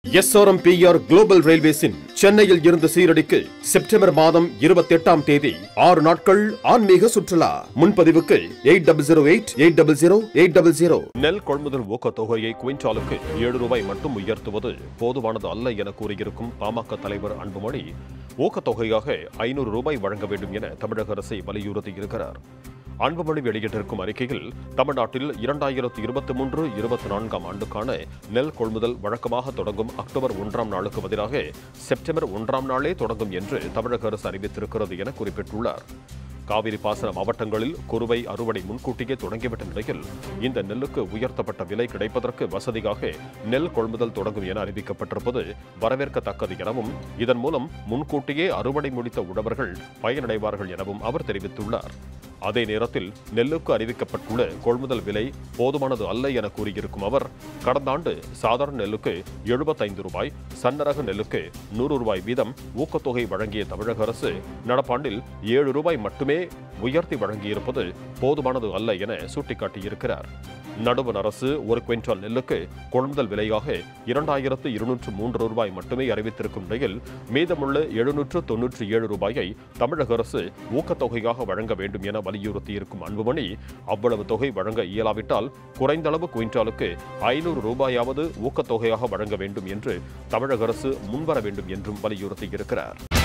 SRMPR global ரயில்வேஸின் சென்னையில் இருந்து சீரடிக்கு September மாதம் இருபத்தி எட்டாம் தேதி ஆறு நாட்கள் ஆன்மீக சுற்றுலா முன்பதிவுக்கு eight double zero eight eight double zero eight double zero நெல் கொள்முதல் ஊக்கத் தொகையை குவிண்டாலுக்கு ஏழு ரூபாய் மட்டும் உயர்த்துவது போதுமானது அல்ல என கூறியிருக்கும் பாமக தலைவர் அன்புமணி ஊக்கத்தொகையாக ஐநூறு ரூபாய் வழங்க வேண்டும் என தமிழக அரசை வலியுறுத்தியிருக்கிறார் அன்புமணி வெளியிட்டிருக்கும் அறிக்கையில் தமிழ்நாட்டில் இரண்டாயிரத்து இருபத்தி மூன்று இருபத்தி நான்காம் ஆண்டுக்கான நெல் கொள்முதல் வழக்கமாக தொடங்கும் அக்டோபர் ஒன்றாம் நாளுக்கு பதிலாக செப்டம்பர் ஒன்றாம் நாளே தொடங்கும் என்று தமிழக அரசு அறிவித்திருக்கிறது என குறிப்பிட்டுள்ளார் காவிரி பாசன மாவட்டங்களில் குறுவை அறுவடை முன்கூட்டியே தொடங்கிவிட்ட நிலையில் இந்த நெல்லுக்கு உயர்த்தப்பட்ட விலை கிடைப்பதற்கு வசதியாக நெல் கொள்முதல் தொடங்கும் என அறிவிக்கப்பட்டிருப்பது வரவேற்கத்தக்கது எனவும் இதன் மூலம் முன்கூட்டியே அறுவடை முடித்த உழவர்கள் பயனடைவார்கள் எனவும் அவர் தெரிவித்துள்ளார் அதே நேரத்தில் நெல்லுக்கு அறிவிக்கப்பட்டுள்ள கொள்முதல் விலை போதுமானது அல்ல என கூறியிருக்கும் அவர் கடந்த ஆண்டு சாதாரண நெல்லுக்கு எழுபத்தைந்து ரூபாய் சன்னரக நெல்லுக்கு நூறு ரூபாய் வீதம் ஊக்கத்தொகை வழங்கிய தமிழக அரசு நடப்பாண்டில் ஏழு ரூபாய் மட்டுமே உயர்த்தி வழங்கியிருப்பது போதுமானது அல்ல என சுட்டிக்காட்டியிருக்கிறார் நடுவண் அரசு ஒரு குவிண்டால் நெல்லுக்கு கொள்முதல் விலையாக இரண்டாயிரத்து இருநூற்று மூன்று ரூபாய் மட்டுமே அறிவித்திருக்கும் நிலையில் மீதமுள்ள எழுநூற்று தொன்னூற்றி ஏழு ரூபாயை தமிழக அரசு ஊக்கத்தொகையாக வழங்க வேண்டும் என வலியுறுத்தியிருக்கும் அன்புமணி அவ்வளவு தொகை வழங்க இயலாவிட்டால் குறைந்தளவு குவிண்டாலுக்கு ஐநூறு ரூபாயாவது ஊக்கத்தொகையாக வழங்க வேண்டும் என்று தமிழக அரசு முன்வர வேண்டும் என்றும் வலியுறுத்தியிருக்கிறார்